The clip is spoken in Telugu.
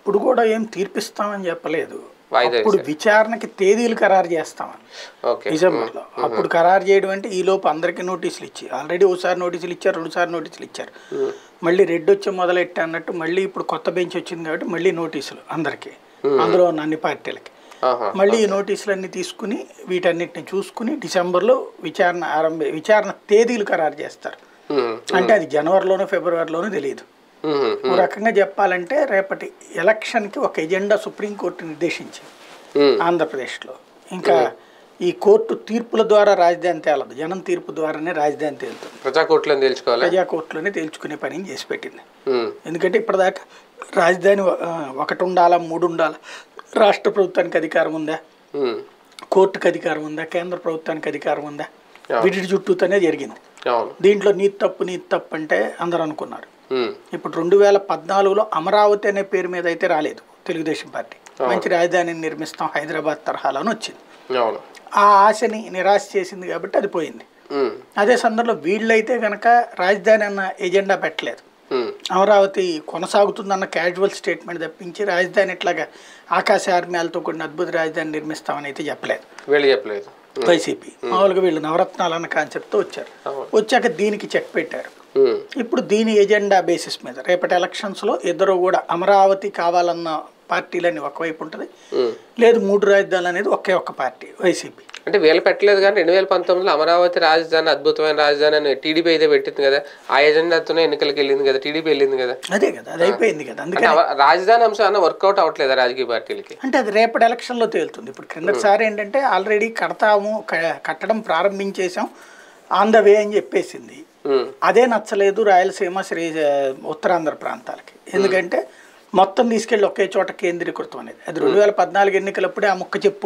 అప్పుడు కూడా ఏం తీర్పిస్తామని చెప్పలేదు వాయిదా అప్పుడు విచారణకి తేదీలు ఖరారు చేస్తామని ఓకే డిసెంబర్లో అప్పుడు ఖరారు చేయడం అంటే ఈ లోపు అందరికీ నోటీసులు ఇచ్చి ఆల్రెడీ ఒకసారి నోటీసులు ఇచ్చారు రెండుసార్లు నోటీసులు ఇచ్చారు మళ్ళీ రెడ్ వచ్చి మొదలెట్టి అన్నట్టు మళ్ళీ ఇప్పుడు కొత్త బెంచ్ వచ్చింది కాబట్టి మళ్ళీ నోటీసులు అందరికీ అందులో ఉన్న అన్ని పార్టీలకి ఆహా. మళ్ళీ ఈ నోటీసులన్నీ తీసుకుని వీటన్నిటిని చూసుకుని డిసెంబర్లో విచారణ ఆరంభ విచారణ తేదీలు ఖరారు చేస్తారు ఉమ్, అంటే అది జనవరిలోనో ఫిబ్రవరిలోనో తెలియదు ఉమ్, ఓ రకంగా చెప్పాలంటే రేపటి ఎలక్షన్కి ఒక ఎజెండా సుప్రీంకోర్టు నిర్దేశించింది ఉమ్, ఆంధ్రప్రదేశ్లో ఇంకా ఈ కోర్టు తీర్పుల ద్వారా రాజధాని తేలదు జనం తీర్పు ద్వారానే రాజధాని తేలుతుంది ప్రజా కోర్టులను తేల్చుకోవాలి ప్రజా కోర్టులోనే తేల్చుకునే పని చేసి పెట్టింది ఉమ్, ఎందుకంటే ఇప్పటిదాకా రాజధాని ఆ, ఒకటి ఉండాలా మూడు ఉండాలా రాష్ట్ర ప్రభుత్వానికి అధికారం ఉందా ఉమ్, కోర్టుకు అధికారం ఉందా కేంద్ర ప్రభుత్వానికి అధికారం ఉందా వీటి చుట్టూతోనే జరిగింది అవును దీంట్లో నీతి తప్పు నీతి తప్పు అంటే అందరూ అనుకున్నారు ఉమ్, ఇప్పుడు రెండు వేల పద్నాలుగులో అమరావతి అనే పేరు మీద అయితే రాలేదు తెలుగుదేశం పార్టీ మంచి రాజధానిని నిర్మిస్తాం హైదరాబాద్ తరహాలో అని వచ్చింది అవును ఆ ఆశని నిరాశ చేసింది కాబట్టి అది పోయింది ఉమ్, అదే సందర్భంలో వీళ్ళైతే కనుక రాజధాని అన్న ఎజెండా పెట్టలేదు ఉమ్, అమరావతి కొనసాగుతుందన్న క్యాజువల్ స్టేట్మెంట్ తప్పించి రాజధాని ఇట్లాగా ఆకాశ ఆర్మ్యాలతో కూడిన అద్భుత రాజధాని నిర్మిస్తామని అయితే చెప్పలేదు వీళ్ళు చెప్పలేదు వైసీపీ మామూలుగా వీళ్ళు నవరత్నాలు అన్న కాన్సెప్ట్తో వచ్చారు అవును. వచ్చాక దీనికి చెక్ పెట్టారు ఉమ్, ఇప్పుడు దీని ఎజెండా బేసిస్ మీద రేపటి ఎలక్షన్స్లో ఇద్దరు కూడా అమరావతి కావాలన్న పార్టీలని ఒకవైపు ఉంటుంది ఉమ్. లేదు మూడు రాజధానులు అనేది ఒకే ఒక్క పార్టీ వైసీపీ అంటే వీళ్ళు పెట్టలేదు కానీ రెండు వేల పంతొమ్మిదిలో అమరావతి రాజధాని అద్భుతమైన రాజధాని అని టీడీపీ అయితే పెట్టింది కదా ఆ ఎజెండాతోనే ఎన్నికలకు వెళ్ళింది కదా టీడీపీ వెళ్ళింది కదా అదే కదా అది అయిపోయింది కదా అంటే అందుకని అవ- రాజధాని అంశం అన్న వర్కౌట్ అవ్వట్లేదా రాజకీయ పార్టీలకి అంటే అది రేపటి ఎలక్షన్లో తేలుతుంది ఇప్పుడు క్రిందటిసారి ఏంటంటే ఆల్రెడీ కడతాము క- కట్టడం ప్రారంభించేసాం ఆన్ ద వే అని చెప్పేసింది ఉమ్, అదే నచ్చలేదు రాయలసీమ శ్రీ ఉత్తరాంధ్ర ప్రాంతాలకి ఎందుకంటే మొత్తం తీసుకెళ్ళి ఒకే చోట కేంద్రీకృతం అనేది అది రెండు వేల పద్నాలుగు ఎన్నికలప్పుడే ఆ ముక్క చెప్పు